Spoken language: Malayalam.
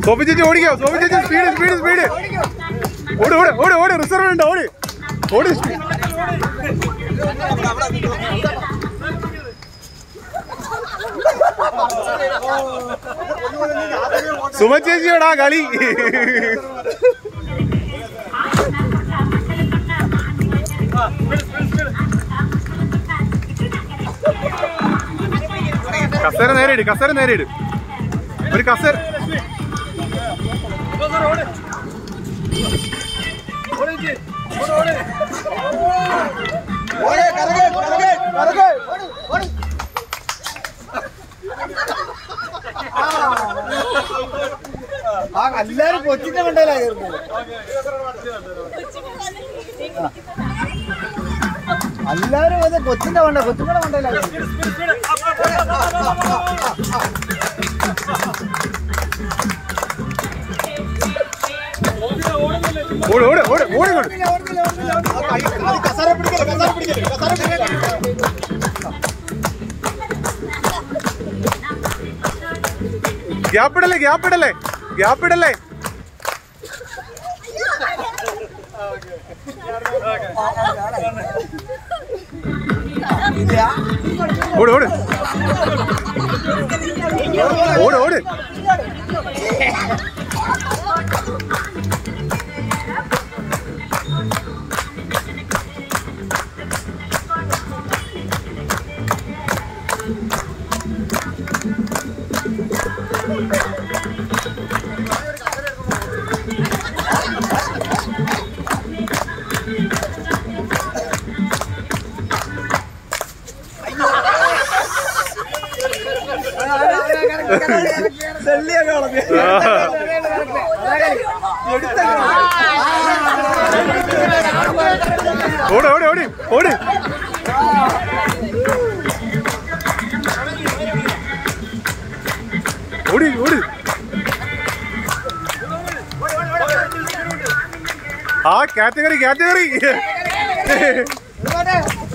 സോഫി ചേച്ചി ഓടിക്കോ സോഫി ചേച്ചി സ്പീഡ് സ്പീഡ് സ്പീഡ് ഓട് ഓട് ഓട് ഓട് റിസർവ് ഉണ്ട് ഓട് ഓട് സുമ ചേച്ചിയോടാ കളി കസേര നേരെ ഇട് കസേര നേരെ ഇട് ഒരു കസേര ആ എല്ലാരും കൊച്ചിന്റെ മണ്ടയിലാ കയറുന്നത് എല്ലാരും അത് കൊച്ചിന്റെ മണ്ട കൊച്ചിന്റെ മണ്ടയിലാ കയറുന്നത് ഓട് ഓട് ഓട് ഓടിക്കോട് കസാര പിടിക്കല് കസാര പിടിക്കല് കസാര പിടിക്കല് ഗ്യാപ്പ് ഇടല്ലേ ഗ്യാപ്പ് ഇടല്ലേ ഗ്യാപ്പ് ഇടല്ലേ ഓട് ഓട് ഓട് ഓട് ഓട് ഓട് ഓടി ഓട് ഓടി ഓടി ആ കാറ്റഗറി കാറ്റഗറി